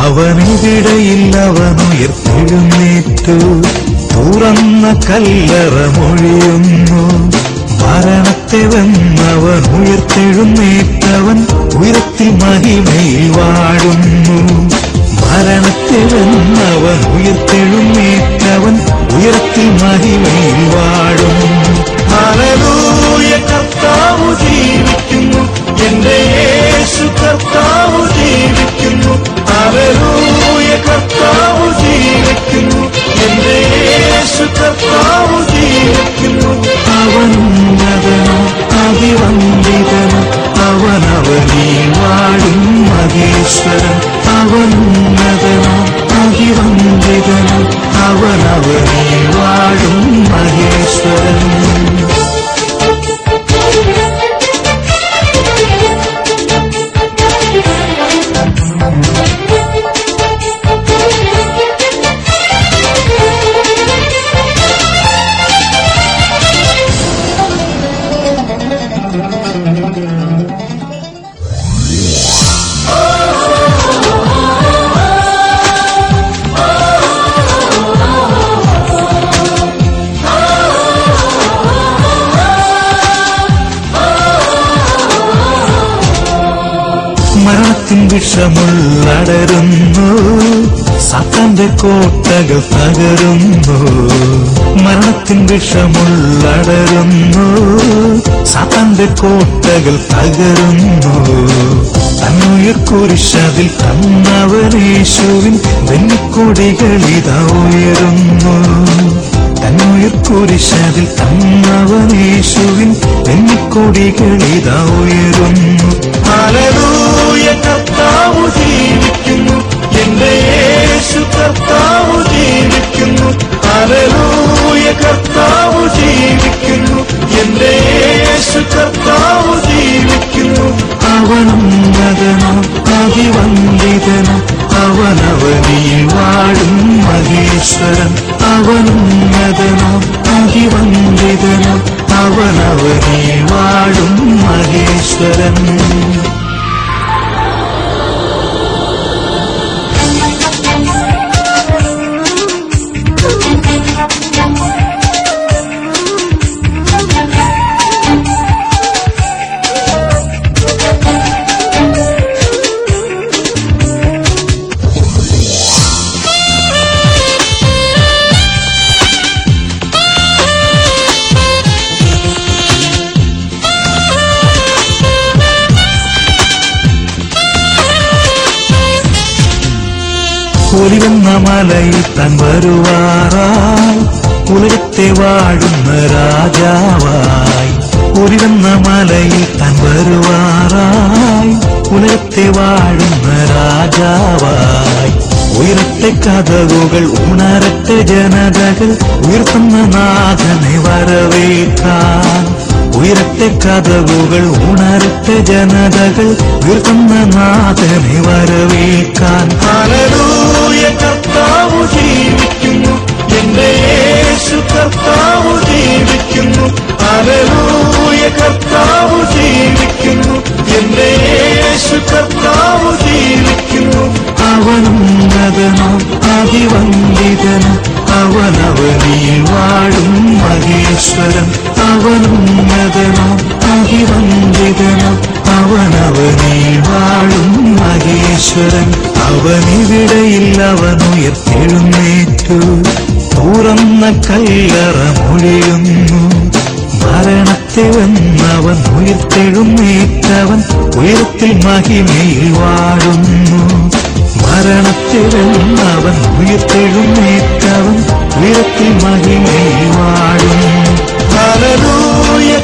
അവനിവിടയിൽ അവൻ ഉയർത്തെഴുന്നേറ്റു തുറന്ന കല്ലറ മൊഴിയുന്നു മരണത്തെ വെന്നവൻ ഉയർത്തെഴുന്നേറ്റവൻ ഉയരത്തിൽ മഹിമയിൽ വാഴുന്നു മരണത്തെ വെന്നവൻ ഉയർത്തെഴുന്നേറ്റവൻ ഉയരത്തിൽ മഹിമയിൽ വാഴുന്നു ഹല്ലേലൂയ കർത്താവ് ജീവിക്കുന്നു എന്റെ യേശു കർത്താവ് ജീവിക്കുന്നു ഹല്ലേലൂയ കർത്താവ് ജീവിക്കുന്നു എന്റെ യേശു കർത്താവ് ജീവിക്കുന്നു അവൻ ഉന്നതനോ അതിവന്ദിതനോ അവനവനീ വാഴും മഹേശ്വരൻ അവൻ ഉന്നതനോ അതിവന്ദിതനോ അവനവനീ വാഴും മഹേശ്വരൻ മരണത്തിൻ വിഷമുള്ളടരുന്നു സത്തന്റെ കോട്ടകൾ തകരുന്നു മരണത്തിൻ വിഷമുള്ളടരുന്നു സത്തന്റെ കോട്ടകൾ തകരുന്നു തന്നുയർ കുരിശതിൽ തന്നവനേശുവിൻ വെണ്ണിക്കൊടികളിതാ ഉയരുന്നു തന്നുയർ കുരിശതിൽ തന്നവനേശുവിൻ വെണ്ണിക്കൊടികളിതാ ഉയരുന്നു ഹല്ലേലൂയ കർത്താവ് ജീവിക്കുന്നു എന്റെ യേശു കർത്താവ് ജീവിക്കുന്നു ഹല്ലേലൂയ കർത്താവ് ജീവിക്കുന്നു എന്റെ യേശു കർത്താവ് ജീവിക്കുന്നു അവനുന്നതനോ അതിവന്ദിതനോ അവനവനിൽ വാഴും മഹേശ്വരൻ അവനുന്നതനോ അതിവന്ദിതനോ അവനവനിൽ വാഴും മഹേശ്വരൻ ഒലിവെന്ന മലയിൽ താൻ വരുവാറായി ഉലകത്തെ വാഴുന്ന രാജാവായി ഒലിവെന്ന മലയിൽ താൻ വരുവാറായി ഉലകത്തെ വാഴുന്ന രാജാവായി ഉയരത്തെ കഥകുകൾ ഉണരത്തെ ജനതകൾ ഉയർത്തുന്ന നാഥനെ വരവേൽക്കാൻ ഉയരത്തെ കഥകുകൾ ഉണരത്തെ ജനതകൾ ഉയർത്തുന്ന നാഥനെ വരവേൽക്കാൻ ഹല്ലേലൂയ കർത്താവ് ജീവിക്കുന്നു എന്റെ യേശു കർത്താവ് ജീവിക്കുന്നു ഹല്ലേലൂയ കർത്താവ് ജീവിക്കുന്നു എന്റെ യേശു കർത്താവ് ജീവിക്കുന്നു അവനുന്നതനോ അതിവന്ദിതനോ അവനവനിൽ വാഴും മഹേശ്വരൻ അവനുന്നതനോ അതിവന്ദിതനോ അവനവനിൽ വാഴും മഹേശ്വരൻ അവനിവിടയിൽ അവൻ ഉയർത്തെഴുന്നേറ്റു തുറന്ന കല്ലറ മൊഴിയുന്നു മരണത്തെ വെന്നവൻ ഉയർത്തെഴുന്നേറ്റവൻ ഉയരത്തിൽ മഹിമയിൽ വാഴുന്നു മരണത്തെ വെന്നവൻ ഉയർത്തെഴുന്നേറ്റവൻ ഉയരത്തിൽ മഹിമയിൽ വാഴുന്നു ഹല്ലേലൂയ